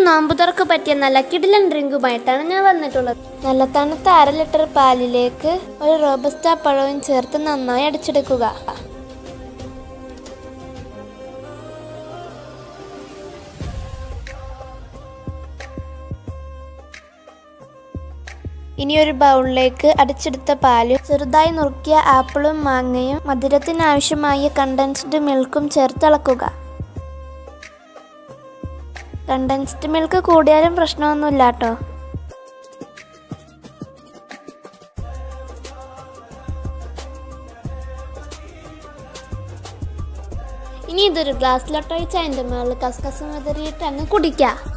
നോമ്പ് തുറക്ക് പറ്റിയ നല്ല കിടിലൻ ഡ്രിങ്കുമായിട്ടാണ് ഞാൻ വന്നിട്ടുള്ളത് നല്ല തണുത്ത അര ലിറ്റർ പാലിലേക്ക് ഒരു റോബസ്റ്റ പഴവും ചേർത്ത് നന്നായി അടിച്ചെടുക്കുക ഇനി ഒരു ബൗളിലേക്ക് അടിച്ചെടുത്ത പാലും ചെറുതായി നുറുക്കിയ ആപ്പിളും മാങ്ങയും മധുരത്തിനാവശ്യമായ കണ്ടൻസ്ഡ് മിൽക്കും ചേർത്ത് ഇളക്കുക കണ്ടൻസ്ഡ് മിൽക്ക് കൂടിയാലും പ്രശ്നമൊന്നുമില്ല കേട്ടോ ഇനി ഇതൊരു ഗ്ലാസ്സിലോട്ട് ഒഴിച്ച് അതിൻ്റെ മുകളിൽ കസ്കസം വിതറിയിട്ട് അങ്ങ് കുടിക്കുക